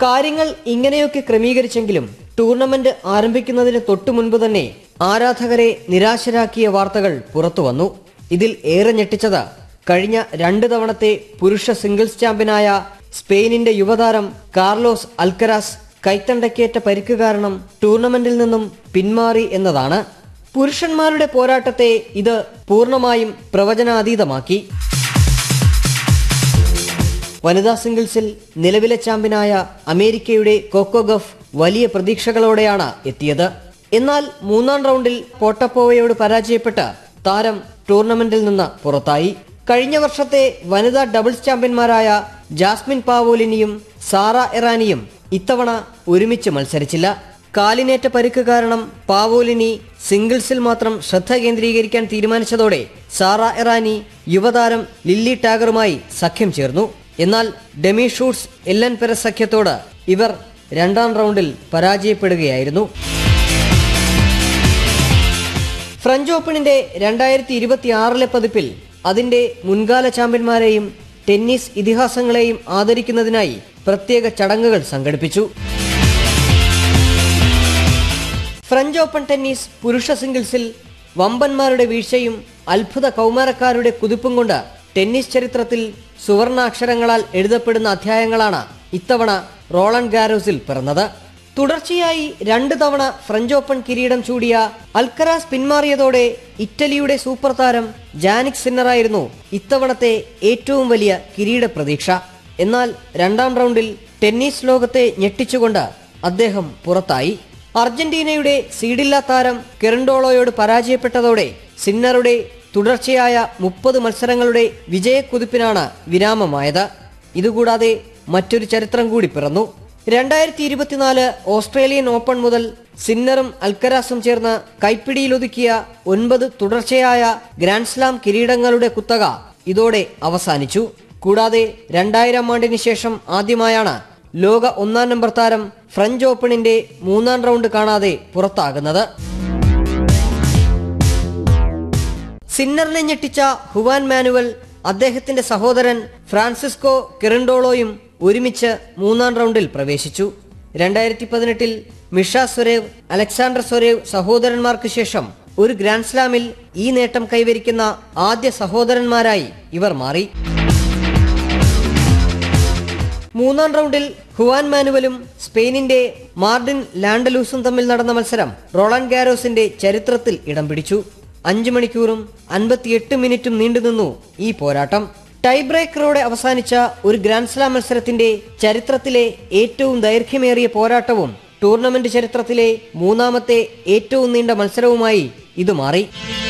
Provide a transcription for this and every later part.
കാര്യങ്ങൾ ഇങ്ങനെയൊക്കെ ക്രമീകരിച്ചെങ്കിലും ടൂർണമെന്റ് ആരംഭിക്കുന്നതിന് തൊട്ടു മുൻപ് തന്നെ ആരാധകരെ നിരാശരാക്കിയ വാർത്തകൾ പുറത്തുവന്നു ഇതിൽ ഏറെ ഞെട്ടിച്ചത് കഴിഞ്ഞ രണ്ട് തവണത്തെ പുരുഷ സിംഗിൾസ് ചാമ്പ്യനായ സ്പെയിനിന്റെ യുവതാരം കാർലോസ് അൽക്കരാസ് കൈത്തണ്ടയ്ക്കേറ്റ പരിക്ക് കാരണം ടൂർണമെന്റിൽ നിന്നും പിന്മാറി എന്നതാണ് പുരുഷന്മാരുടെ പോരാട്ടത്തെ ഇത് പൂർണ്ണമായും പ്രവചനാതീതമാക്കി വനിതാ സിംഗിൾസിൽ നിലവിലെ ചാമ്പ്യനായ അമേരിക്കയുടെ കോക്കോ ഗഫ് വലിയ പ്രതീക്ഷകളോടെയാണ് എത്തിയത് എന്നാൽ മൂന്നാം റൗണ്ടിൽ പോട്ടപ്പോവയോട് പരാജയപ്പെട്ട് താരം ടൂർണമെന്റിൽ നിന്ന് പുറത്തായി കഴിഞ്ഞ വർഷത്തെ വനിതാ ഡബിൾസ് ചാമ്പ്യന്മാരായ ജാസ്മിൻ പാവോലിനിയും സാറ എറാനിയും ഇത്തവണ ഒരുമിച്ച് മത്സരിച്ചില്ല കാലിനേറ്റ പരിക്ക് കാരണം പാവോലിനി സിംഗിൾസിൽ മാത്രം ശ്രദ്ധ കേന്ദ്രീകരിക്കാൻ തീരുമാനിച്ചതോടെ സാറ എറാനി യുവതാരം ലില്ലി ടാഗറുമായി സഖ്യം ചേർന്നു എന്നാൽ ഡെമി ഷൂട്ട്സ് എല്ലൻ പെരസ് സഖ്യത്തോട് ഇവർ രണ്ടാം റൗണ്ടിൽ പരാജയപ്പെടുകയായിരുന്നു ഫ്രഞ്ച് ഓപ്പണിന്റെ രണ്ടായിരത്തി ഇരുപത്തി ആറിലെ പതിപ്പിൽ അതിന്റെ മുൻകാല ചാമ്പ്യന്മാരെയും ടെന്നീസ് ഇതിഹാസങ്ങളെയും ആദരിക്കുന്നതിനായി പ്രത്യേക ചടങ്ങുകൾ സംഘടിപ്പിച്ചു ഫ്രഞ്ച് ഓപ്പൺ ടെന്നീസ് പുരുഷ സിംഗിൾസിൽ വമ്പന്മാരുടെ വീഴ്ചയും അത്ഭുത കൗമാരക്കാരുടെ കുതിപ്പും കൊണ്ട് ടെന്നീസ് ചരിത്രത്തിൽ സുവർണാക്ഷരങ്ങളാൽ എഴുതപ്പെടുന്ന അധ്യായങ്ങളാണ് ഇത്തവണ റോളൻ ഗാരോസിൽ പിറന്നത് തുടർച്ചയായി രണ്ട് തവണ ഫ്രഞ്ച് ഓപ്പൺ കിരീടം ചൂടിയ അൽക്കരാസ് പിന്മാറിയതോടെ ഇറ്റലിയുടെ സൂപ്പർ താരം ജാനിക് സിന്നറായിരുന്നു ഇത്തവണത്തെ ഏറ്റവും വലിയ കിരീട പ്രതീക്ഷ എന്നാൽ രണ്ടാം റൗണ്ടിൽ ടെന്നീസ് ലോകത്തെ ഞെട്ടിച്ചുകൊണ്ട് അദ്ദേഹം പുറത്തായി അർജന്റീനയുടെ സീഡില്ലാ താരം കെറിൻഡോളോയോട് പരാജയപ്പെട്ടതോടെ സിന്നറുടെ തുടർച്ചയായ മുപ്പത് മത്സരങ്ങളുടെ വിജയക്കുതിപ്പിനാണ് വിരാമമായത് ഇതുകൂടാതെ മറ്റൊരു ചരിത്രം കൂടി പിറന്നു രണ്ടായിരത്തി ഇരുപത്തിനാല് ഓസ്ട്രേലിയൻ ഓപ്പൺ മുതൽ സിന്നറും അൽക്കരാസും ചേർന്ന് കൈപ്പിടിയിലൊതുക്കിയ ഒൻപത് തുടർച്ചയായ ഗ്രാൻഡ്സ്ലാം കിരീടങ്ങളുടെ കുത്തക ഇതോടെ അവസാനിച്ചു കൂടാതെ രണ്ടായിരം ആണ്ടിന് ശേഷം ആദ്യമായാണ് ലോക ഒന്നാം നമ്പർ താരം ഫ്രഞ്ച് ഓപ്പണിന്റെ മൂന്നാം റൗണ്ട് കാണാതെ പുറത്താകുന്നത് സിന്നറിനെ ഞെട്ടിച്ച ഹുവാൻ മാനുവൽ അദ്ദേഹത്തിന്റെ സഹോദരൻ ഫ്രാൻസിസ്കോ കെറിൻഡോളോയും ഒരുമിച്ച് മൂന്നാം റൗണ്ടിൽ പ്രവേശിച്ചു രണ്ടായിരത്തി പതിനെട്ടിൽ മിഷ സൊരേവ് അലക്സാണ്ടർ സൊരേവ് സഹോദരന്മാർക്ക് ശേഷം ഒരു ഗ്രാൻഡ് സ്ലാമിൽ ഈ നേട്ടം കൈവരിക്കുന്ന ആദ്യ സഹോദരന്മാരായി ഇവർ മാറി മൂന്നാം റൗണ്ടിൽ ഹുവാൻ മാനുവലും സ്പെയിനിന്റെ മാർഡിൻ ലാൻഡലൂസും തമ്മിൽ നടന്ന മത്സരം റോളൻ ഗാരോസിന്റെ ചരിത്രത്തിൽ ഇടം പിടിച്ചു അഞ്ചു മണിക്കൂറും അൻപത്തിയെട്ട് മിനിറ്റും നീണ്ടുനിന്നു ഈ പോരാട്ടം ടൈ ബ്രേക്കറോടെ അവസാനിച്ച ഒരു ഗ്രാൻഡ് സ്ലാം മത്സരത്തിന്റെ ചരിത്രത്തിലെ ഏറ്റവും ദൈർഘ്യമേറിയ പോരാട്ടവും ടൂർണമെന്റ് ചരിത്രത്തിലെ മൂന്നാമത്തെ ഏറ്റവും നീണ്ട മത്സരവുമായി ഇത് മാറി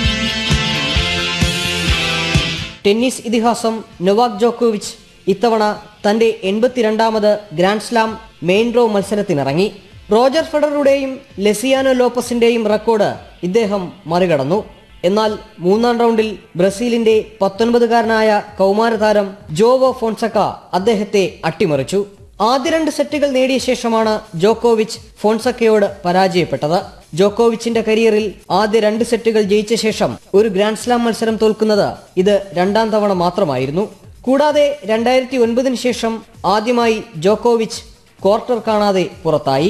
ടെന്നീസ് ഇതിഹാസം നൊവാക് ജോക്കോവിച്ച് ഇത്തവണ തന്റെ എൺപത്തിരണ്ടാമത് ഗ്രാൻഡ് സ്ലാം മെയിൻ ഡ്രോ മത്സരത്തിനിറങ്ങി റോജർ ഫെഡറുടെയും ലെസിയാനോ ലോപ്പസിന്റെയും റെക്കോർഡ് ഇദ്ദേഹം മറികടന്നു എന്നാൽ മൂന്നാം റൗണ്ടിൽ ബ്രസീലിന്റെ പത്തൊൻപതുകാരനായ കൗമാരതാരം ജോവോ ഫോൺസക്ക അദ്ദേഹത്തെ അട്ടിമറിച്ചു ആദ്യ രണ്ട് സെറ്റുകൾ നേടിയ ശേഷമാണ് ജോക്കോവിച്ച് ഫോൺസക്കയോട് പരാജയപ്പെട്ടത് ജോക്കോവിച്ചിന്റെ കരിയറിൽ ആദ്യ രണ്ട് സെറ്റുകൾ ജയിച്ച ശേഷം ഒരു ഗ്രാൻഡ് സ്ലാം മത്സരം തോൽക്കുന്നത് ഇത് രണ്ടാം തവണ മാത്രമായിരുന്നു കൂടാതെ രണ്ടായിരത്തി ഒൻപതിന് ശേഷം ആദ്യമായി ജോക്കോവിച്ച് ക്വാർട്ടർ കാണാതെ പുറത്തായി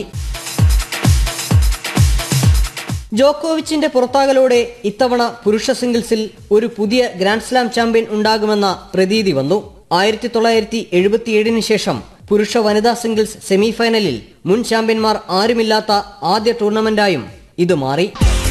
ജോക്കോവിച്ചിന്റെ പുറത്താകലോടെ ഇത്തവണ പുരുഷ സിംഗിൾസിൽ ഒരു പുതിയ ഗ്രാൻഡ് സ്ലാം ചാമ്പ്യൻ ഉണ്ടാകുമെന്ന പ്രതീതി വന്നു ആയിരത്തി തൊള്ളായിരത്തി എഴുപത്തിയേഴിന് ശേഷം പുരുഷ വനിതാ സിംഗിൾസ് സെമിഫൈനലിൽ മുൻ ചാമ്പ്യന്മാർ ആരുമില്ലാത്ത ആദ്യ ടൂർണമെന്റായും ഇത് മാറി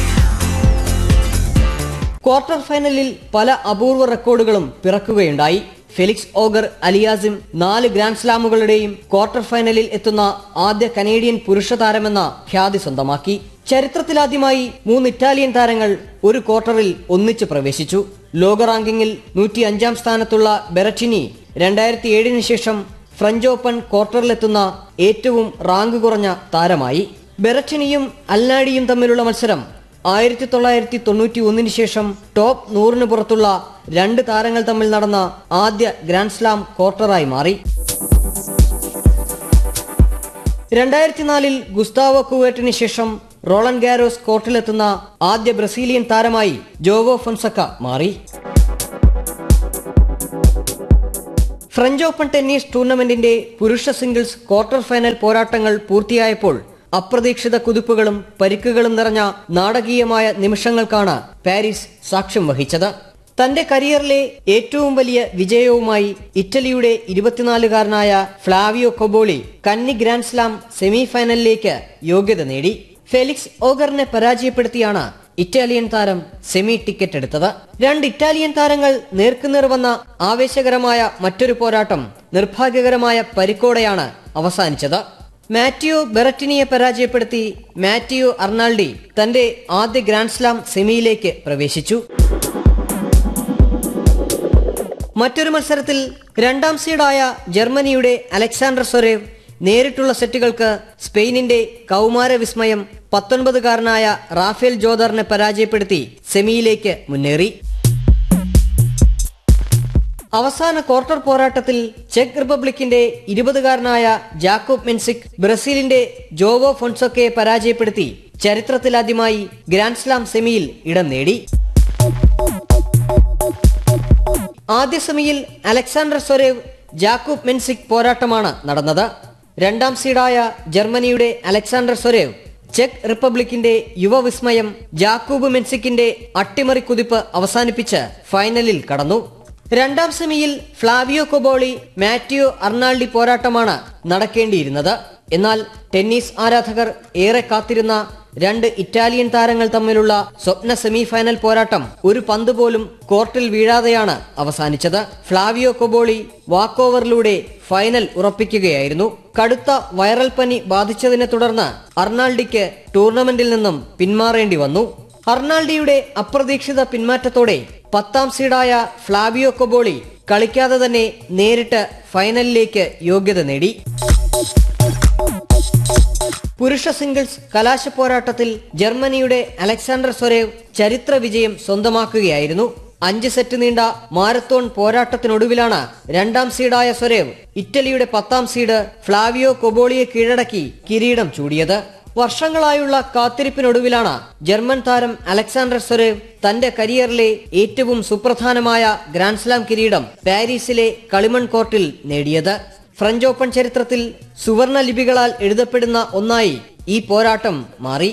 ക്വാർട്ടർ ഫൈനലിൽ പല അപൂർവ റെക്കോർഡുകളും പിറക്കുകയുണ്ടായി ഫെലിക്സ് ഓഗർ അലിയാസിം നാല് ഗ്രാൻഡ് സ്ലാമുകളുടെയും ക്വാർട്ടർ ഫൈനലിൽ എത്തുന്ന ആദ്യ കനേഡിയൻ പുരുഷ താരമെന്ന ഖ്യാതി സ്വന്തമാക്കി ചരിത്രത്തിലാദ്യമായി മൂന്ന് ഇറ്റാലിയൻ താരങ്ങൾ ഒരു ക്വാർട്ടറിൽ ഒന്നിച്ച് പ്രവേശിച്ചു ലോക റാങ്കിങ്ങിൽ നൂറ്റി അഞ്ചാം സ്ഥാനത്തുള്ള ബെററ്റിനി രണ്ടായിരത്തി ഏഴിന് ശേഷം ഫ്രഞ്ച് ഓപ്പൺ ക്വാർട്ടറിലെത്തുന്ന ഏറ്റവും റാങ്ക് കുറഞ്ഞ താരമായി ബെററ്റിനിയും അൽനാഡിയും തമ്മിലുള്ള മത്സരം ആയിരത്തി തൊള്ളായിരത്തി തൊണ്ണൂറ്റി ഒന്നിന് ശേഷം ടോപ്പ് നൂറിന് പുറത്തുള്ള രണ്ട് താരങ്ങൾ തമ്മിൽ നടന്ന ആദ്യ ഗ്രാൻഡ് സ്ലാം ക്വാർട്ടറായി മാറി രണ്ടായിരത്തി നാലിൽ ഗുസ്താവോ കുവേറ്റിന് ശേഷം റോളൻ ഗാരോസ് കോർട്ടിലെത്തുന്ന ആദ്യ ബ്രസീലിയൻ താരമായി ജോവോ ഫൊൻസക്ക മാറി ഫ്രഞ്ച് ഓപ്പൺ ടെന്നീസ് ടൂർണമെന്റിന്റെ പുരുഷ സിംഗിൾസ് ക്വാർട്ടർ ഫൈനൽ പോരാട്ടങ്ങൾ പൂർത്തിയായപ്പോൾ അപ്രതീക്ഷിത കുതിപ്പുകളും പരിക്കുകളും നിറഞ്ഞ നാടകീയമായ നിമിഷങ്ങൾക്കാണ് പാരീസ് സാക്ഷ്യം വഹിച്ചത് തന്റെ കരിയറിലെ ഏറ്റവും വലിയ വിജയവുമായി ഇറ്റലിയുടെ ഇരുപത്തിനാലുകാരനായ ഫ്ലാവിയോ കൊബോളി കന്നി ഗ്രാൻഡ് സ്ലാം സെമി ഫൈനലിലേക്ക് യോഗ്യത നേടി ഫെലിക്സ് ഓഗറിനെ പരാജയപ്പെടുത്തിയാണ് ഇറ്റാലിയൻ താരം സെമി ടിക്കറ്റ് എടുത്തത് രണ്ട് ഇറ്റാലിയൻ താരങ്ങൾ നേർക്കുനേർ വന്ന ആവേശകരമായ മറ്റൊരു പോരാട്ടം നിർഭാഗ്യകരമായ പരിക്കോടെയാണ് അവസാനിച്ചത് മാറ്റിയോ ബെററ്റിനിയെ പരാജയപ്പെടുത്തി മാറ്റിയോ അർണാൾഡി തന്റെ ആദ്യ ഗ്രാൻഡ് സ്ലാം സെമിയിലേക്ക് പ്രവേശിച്ചു മറ്റൊരു മത്സരത്തിൽ രണ്ടാം സീഡായ ജർമ്മനിയുടെ അലക്സാണ്ടർ സൊരേവ് നേരിട്ടുള്ള സെറ്റുകൾക്ക് സ്പെയിനിന്റെ കൗമാര വിസ്മയം പത്തൊൻപതുകാരനായ റാഫേൽ ജോദറിനെ പരാജയപ്പെടുത്തി സെമിയിലേക്ക് മുന്നേറി അവസാന ക്വാർട്ടർ പോരാട്ടത്തിൽ ചെക്ക് റിപ്പബ്ലിക്കിന്റെ ഇരുപതുകാരനായ ജാക്കോബ് മെൻസിക് ബ്രസീലിന്റെ ജോവോ ഫൊൺസൊക്കയെ പരാജയപ്പെടുത്തി ചരിത്രത്തിലാദ്യമായി ഗ്രാൻഡ് സ്ലാം സെമിയിൽ ഇടം നേടി ആദ്യ സെമിയിൽ അലക്സാണ്ടർ സൊരേവ് ജാക്കൂബ് മെൻസിക് പോരാട്ടമാണ് നടന്നത് രണ്ടാം സീഡായ ജർമ്മനിയുടെ അലക്സാണ്ടർ സൊരേവ് ചെക്ക് റിപ്പബ്ലിക്കിന്റെ യുവവിസ്മയം ജാക്കൂബ് മെൻസിക്കിന്റെ അട്ടിമറി കുതിപ്പ് അവസാനിപ്പിച്ച് ഫൈനലിൽ കടന്നു രണ്ടാം സെമിയിൽ ഫ്ലാവിയോ കൊബോളി മാറ്റിയോ അർണാൾഡി പോരാട്ടമാണ് നടക്കേണ്ടിയിരുന്നത് എന്നാൽ ടെന്നീസ് ആരാധകർ ഏറെ കാത്തിരുന്ന രണ്ട് ഇറ്റാലിയൻ താരങ്ങൾ തമ്മിലുള്ള സ്വപ്ന സെമി ഫൈനൽ പോരാട്ടം ഒരു പന്ത് പോലും കോർട്ടിൽ വീഴാതെയാണ് അവസാനിച്ചത് ഫ്ലാവിയോ കൊബോളി വാക്കോവറിലൂടെ ഫൈനൽ ഉറപ്പിക്കുകയായിരുന്നു കടുത്ത വൈറൽ പനി ബാധിച്ചതിനെ തുടർന്ന് അർണാൾഡിക്ക് ടൂർണമെന്റിൽ നിന്നും പിന്മാറേണ്ടി വന്നു അർണാൾഡിയുടെ അപ്രതീക്ഷിത പിന്മാറ്റത്തോടെ പത്താം സീഡായ ഫ്ലാവിയോ കൊബോളി കളിക്കാതെ തന്നെ നേരിട്ട് ഫൈനലിലേക്ക് യോഗ്യത നേടി പുരുഷ സിംഗിൾസ് കലാശ പോരാട്ടത്തിൽ ജർമ്മനിയുടെ അലക്സാണ്ടർ സൊരേവ് ചരിത്ര വിജയം സ്വന്തമാക്കുകയായിരുന്നു അഞ്ച് സെറ്റ് നീണ്ട മാരത്തോൺ പോരാട്ടത്തിനൊടുവിലാണ് രണ്ടാം സീഡായ സൊരേവ് ഇറ്റലിയുടെ പത്താം സീഡ് ഫ്ലാവിയോ കൊബോളിയെ കീഴടക്കി കിരീടം ചൂടിയത് വർഷങ്ങളായുള്ള കാത്തിരിപ്പിനൊടുവിലാണ് ജർമ്മൻ താരം അലക്സാണ്ടർ സൊരേവ് തന്റെ കരിയറിലെ ഏറ്റവും സുപ്രധാനമായ ഗ്രാൻഡ്സ്ലാം കിരീടം പാരീസിലെ കളിമൺ കോർട്ടിൽ നേടിയത് ഫ്രഞ്ച് ഓപ്പൺ ചരിത്രത്തിൽ സുവർണ ലിപികളാൽ എഴുതപ്പെടുന്ന ഒന്നായി ഈ പോരാട്ടം മാറി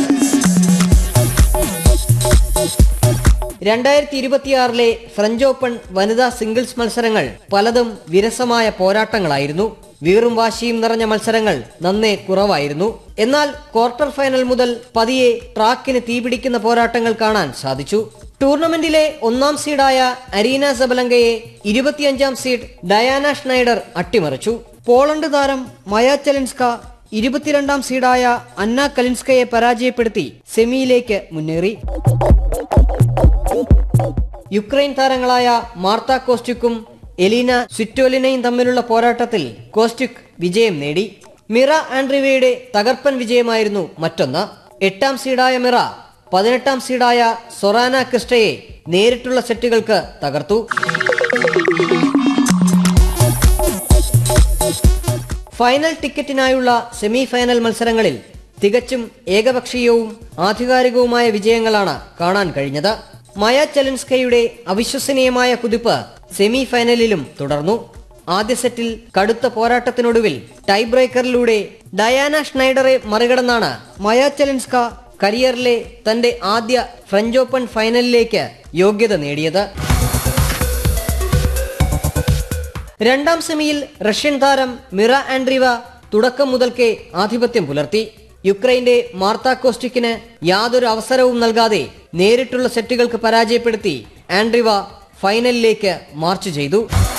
രണ്ടായിരത്തി ഇരുപത്തിയാറിലെ ഫ്രഞ്ച് ഓപ്പൺ വനിതാ സിംഗിൾസ് മത്സരങ്ങൾ പലതും വിരസമായ പോരാട്ടങ്ങളായിരുന്നു വീറും വാശിയും നിറഞ്ഞ മത്സരങ്ങൾ നന്നേ കുറവായിരുന്നു എന്നാൽ ക്വാർട്ടർ ഫൈനൽ മുതൽ പതിയെ ട്രാക്കിന് തീപിടിക്കുന്ന പോരാട്ടങ്ങൾ കാണാൻ സാധിച്ചു ടൂർണമെന്റിലെ ഒന്നാം സീഡായ അരീന സബലങ്കയെ ഇരുപത്തിയഞ്ചാം സീഡ് ഡയാന ഷ്നൈഡർ അട്ടിമറിച്ചു പോളണ്ട് താരം മയ ചെലിൻസ്ക ഇരുപത്തിരണ്ടാം സീഡായ അന്ന കലിൻസ്കയെ പരാജയപ്പെടുത്തി സെമിയിലേക്ക് മുന്നേറി യുക്രൈൻ താരങ്ങളായ മാർത്ത കോസ്റ്റുക്കും എലീന സ്വിറ്റോലിനയും തമ്മിലുള്ള പോരാട്ടത്തിൽ കോസ്റ്റുക് വിജയം നേടി മിറ ആൻഡ്രിവയുടെ തകർപ്പൻ വിജയമായിരുന്നു മറ്റൊന്ന് എട്ടാം സീഡായ മിറ പതിനെട്ടാം സീഡായ സൊറാന ക്രിസ്റ്റയെ നേരിട്ടുള്ള സെറ്റുകൾക്ക് തകർത്തു ഫൈനൽ ടിക്കറ്റിനായുള്ള സെമി ഫൈനൽ മത്സരങ്ങളിൽ തികച്ചും ഏകപക്ഷീയവും ആധികാരികവുമായ വിജയങ്ങളാണ് കാണാൻ കഴിഞ്ഞത് മയ ചെലൻസ്കയുടെ അവിശ്വസനീയമായ കുതിപ്പ് സെമി ഫൈനലിലും തുടർന്നു ആദ്യ സെറ്റിൽ കടുത്ത പോരാട്ടത്തിനൊടുവിൽ ടൈ ബ്രേക്കറിലൂടെ ഡയാന ഷ്നൈഡറെ മറികടന്നാണ് മയ ചെലൻസ്ക കരിയറിലെ തന്റെ ആദ്യ ഫ്രഞ്ച് ഓപ്പൺ ഫൈനലിലേക്ക് യോഗ്യത നേടിയത് രണ്ടാം സെമിയിൽ റഷ്യൻ താരം മിറ ആൻഡ്രീവ തുടക്കം മുതൽക്കേ ആധിപത്യം പുലർത്തി യുക്രൈന്റെ മാർത്ത കോസ്റ്റിക്കിന് യാതൊരു അവസരവും നൽകാതെ നേരിട്ടുള്ള സെറ്റുകൾക്ക് പരാജയപ്പെടുത്തി ആൻഡ്രിവ ഫൈനലിലേക്ക് മാർച്ച് ചെയ്തു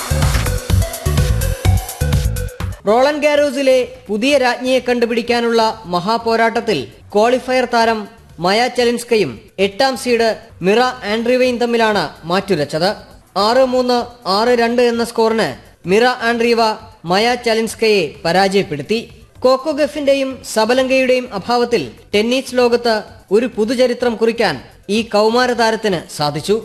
റോളൻ ഗാരോസിലെ പുതിയ രാജ്ഞിയെ കണ്ടുപിടിക്കാനുള്ള മഹാപോരാട്ടത്തിൽ ക്വാളിഫയർ താരം മയ ചെലിൻസ്കയും എട്ടാം സീഡ് മിറ ആൻഡ്രീവയും തമ്മിലാണ് മാറ്റുരച്ചത് ആറ് മൂന്ന് ആറ് രണ്ട് എന്ന സ്കോറിന് മിറ ആൻഡ്രീവ മയ ചലിൻസ്കയെ പരാജയപ്പെടുത്തി കോക്കോ ഗഫിന്റെയും സബലങ്കയുടെയും അഭാവത്തിൽ ടെന്നീസ് ലോകത്ത് ഒരു പുതുചരിത്രം കുറിക്കാൻ ഈ കൗമാര താരത്തിന് സാധിച്ചു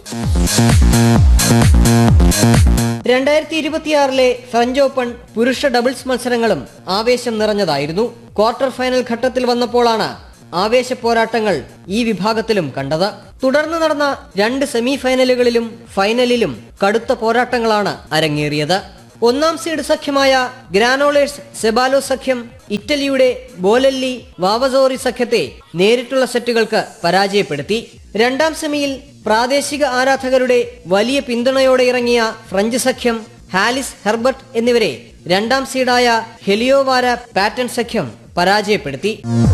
രണ്ടായിരത്തി ഇരുപത്തിയാറിലെ ഫ്രഞ്ച് ഓപ്പൺ പുരുഷ ഡബിൾസ് മത്സരങ്ങളും ആവേശം നിറഞ്ഞതായിരുന്നു ക്വാർട്ടർ ഫൈനൽ ഘട്ടത്തിൽ വന്നപ്പോഴാണ് ആവേശ പോരാട്ടങ്ങൾ ഈ വിഭാഗത്തിലും കണ്ടത് തുടർന്ന് നടന്ന രണ്ട് സെമി ഫൈനലുകളിലും ഫൈനലിലും കടുത്ത പോരാട്ടങ്ങളാണ് അരങ്ങേറിയത് ഒന്നാം സീഡ് സഖ്യമായ ഗ്രാനോളേഴ്സ് സെബാലോ സഖ്യം ഇറ്റലിയുടെ ബോലല്ലി വാവസോറി സഖ്യത്തെ നേരിട്ടുള്ള സെറ്റുകൾക്ക് പരാജയപ്പെടുത്തി രണ്ടാം സെമിയിൽ പ്രാദേശിക ആരാധകരുടെ വലിയ പിന്തുണയോടെ ഇറങ്ങിയ ഫ്രഞ്ച് സഖ്യം ഹാലിസ് ഹെർബർട്ട് എന്നിവരെ രണ്ടാം സീഡായ ഹെലിയോവാര പാറ്റൺ സഖ്യം പരാജയപ്പെടുത്തി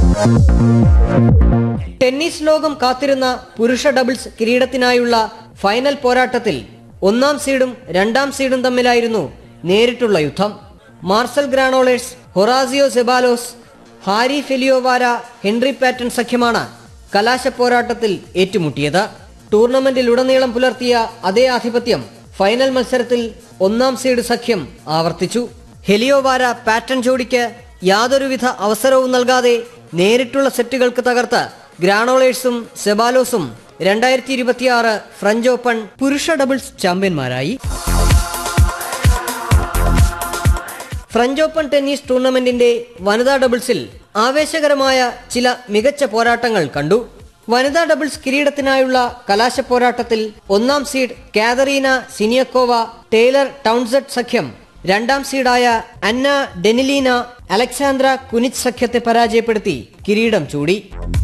ടെന്നീസ് ലോകം കാത്തിരുന്ന പുരുഷ ഡബിൾസ് കിരീടത്തിനായുള്ള ഫൈനൽ പോരാട്ടത്തിൽ ഒന്നാം സീഡും രണ്ടാം സീഡും തമ്മിലായിരുന്നു നേരിട്ടുള്ള യുദ്ധം Marcel Granollers Horacio Zeballos Harri Heliovaara Henry Patten സഖ്യമാണ് കലാശ പോരാട്ടത്തിൽ ഏറ്റുമുട്ടിയത് ടൂർണമെന്റിലുടനീളം പുലർത്തിയ അതേ ആധിപത്യം ഫൈനൽ മത്സരത്തിൽ ഒന്നാം സീഡ് സഖ്യം ആവർത്തിച്ചു ഹെലിയോവാര പാറ്റൺ ജോഡിക്ക് യാതൊരുവിധ അവസരവും നൽകാതെ നേരിട്ടുള്ള സെറ്റുകൾക്ക് തകർത്ത് ഗ്രാനോളേഴ്സും സെബാലോസും രണ്ടായിരത്തി ഇരുപത്തിയാറ് ഫ്രഞ്ച് ഓപ്പൺ പുരുഷ ഡബിൾസ് ചാമ്പ്യന്മാരായി ഫ്രഞ്ച് ഓപ്പൺ ടെന്നീസ് ടൂർണമെന്റിന്റെ വനിതാ ഡബിൾസിൽ ആവേശകരമായ ചില മികച്ച പോരാട്ടങ്ങൾ കണ്ടു വനിതാ ഡബിൾസ് കിരീടത്തിനായുള്ള കലാശ പോരാട്ടത്തിൽ ഒന്നാം seed Katerina Siniakova Taylor Townsend സഖ്യം രണ്ടാം സീഡായ അന്ന ഡെനിലീന അലക്സാന്ദ്ര കുനിച്ച് സഖ്യത്തെ പരാജയപ്പെടുത്തി കിരീടം ചൂടി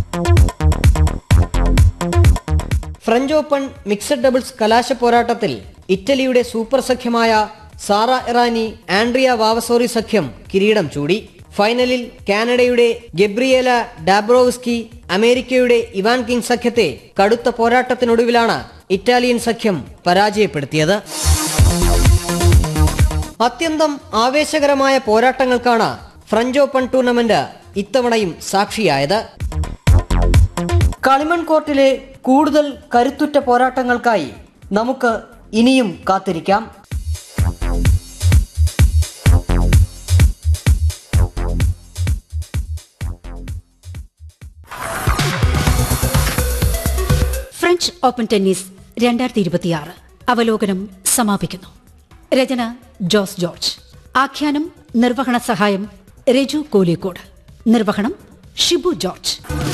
ഫ്രഞ്ച് ഓപ്പൺ മിക്സഡ് ഡബിൾസ് കലാശ പോരാട്ടത്തിൽ ഇറ്റലിയുടെ സൂപ്പർ സഖ്യമായ സാറ ഇറാനി ആൻഡ്രിയ വാവസോറി സഖ്യം കിരീടം ചൂടി ഫൈനലിൽ കാനഡയുടെ ഗബ്രിയേല ഡാബ്രോവ്സ്കി അമേരിക്കയുടെ ഇവാൻ കിങ് സഖ്യത്തെ കടുത്ത പോരാട്ടത്തിനൊടുവിലാണ് ഇറ്റാലിയൻ സഖ്യം പരാജയപ്പെടുത്തിയത് അത്യന്തം ആവേശകരമായ പോരാട്ടങ്ങൾക്കാണ് ഫ്രഞ്ച് ഓപ്പൺ ടൂർണമെന്റ് ഇത്തവണയും സാക്ഷിയായത് കളിമൺ കോർട്ടിലെ കൂടുതൽ കരുത്തുറ്റ പോരാട്ടങ്ങൾക്കായി നമുക്ക് ഇനിയും കാത്തിരിക്കാം ഫ്രഞ്ച് ഓപ്പൺ ടെന്നീസ് രണ്ടായിരത്തി ഇരുപത്തിയാറ് അവലോകനം സമാപിക്കുന്നു രചന ജോസ് ജോർജ് ആഖ്യാനം നിർവഹണ സഹായം രജു കോലിക്കോട് നിർവഹണം ഷിബു ജോർജ്